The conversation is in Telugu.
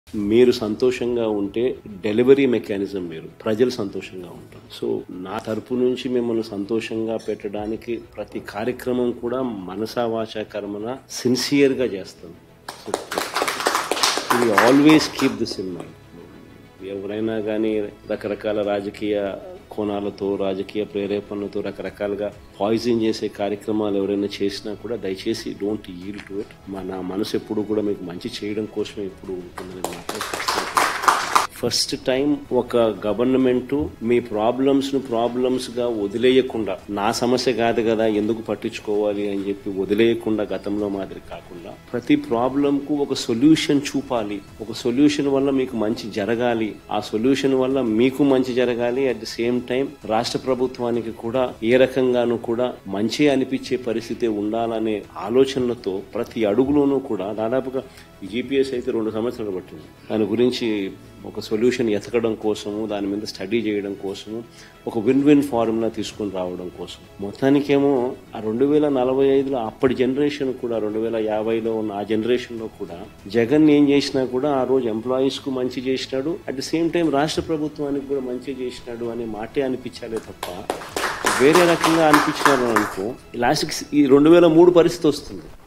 మీరు సంతోషంగా ఉంటే డెలివరీ మెకానిజం మీరు ప్రజలు సంతోషంగా ఉంటారు సో నా తరపు నుంచి మిమ్మల్ని సంతోషంగా పెట్టడానికి ప్రతి కార్యక్రమం కూడా మనసా వాచా కర్మన సిన్సియర్గా చేస్తాం so always keep this in mind ఎవరైనా కానీ రకరకాల రాజకీయ కోణాలతో రాజకీయ ప్రేరేపణలతో రకరకాలుగా పాయిజన్ చేసే కార్యక్రమాలు ఎవరైనా చేసినా కూడా దయచేసి డోంట్ ఈల్ టు ఇట్ మన మనసు ఎప్పుడు కూడా మీకు మంచి చేయడం కోసమే ఎప్పుడు ఉంటుందని మాత్రం ఫస్ట్ టైం ఒక గవర్నమెంట్ మీ ప్రాబ్లమ్స్ ను ప్రాబ్లమ్స్ గా వదిలేయకుండా నా సమస్య కాదు కదా ఎందుకు పట్టించుకోవాలి అని చెప్పి వదిలేయకుండా గతంలో మాదిరి కాకుండా ప్రతి ప్రాబ్లం కు ఒక సొల్యూషన్ చూపాలి ఒక సొల్యూషన్ వల్ల మీకు మంచి జరగాలి ఆ సొల్యూషన్ వల్ల మీకు మంచి జరగాలి అట్ ది సేమ్ టైం రాష్ట్ర ప్రభుత్వానికి కూడా ఏ రకంగానూ కూడా మంచి అనిపించే పరిస్థితి ఉండాలనే ఆలోచనలతో ప్రతి అడుగులోనూ కూడా దాదాపుగా జీపీఎస్ అయితే రెండు సంవత్సరాలు పట్టింది దాని గురించి ఒక సొల్యూషన్ ఎతకడం కోసము దాని మీద స్టడీ చేయడం కోసము ఒక విన్ విన్ ఫార్ములా తీసుకొని రావడం కోసం మొత్తానికేమో ఆ రెండు వేల నలభై ఐదులో అప్పటి జనరేషన్ కూడా రెండు వేల యాభైలో ఉన్న ఆ జనరేషన్లో కూడా జగన్ ఏం చేసినా కూడా ఆ రోజు ఎంప్లాయీస్ కు మంచి చేసినాడు అట్ ది సేమ్ టైం రాష్ట్ర ప్రభుత్వానికి కూడా మంచి చేసినాడు అనే మాటే అనిపించాలే తప్ప వేరే రకంగా అనిపించినారు అనుకో లాస్ట్కి ఈ రెండు వేల మూడు పరిస్థితి వస్తుంది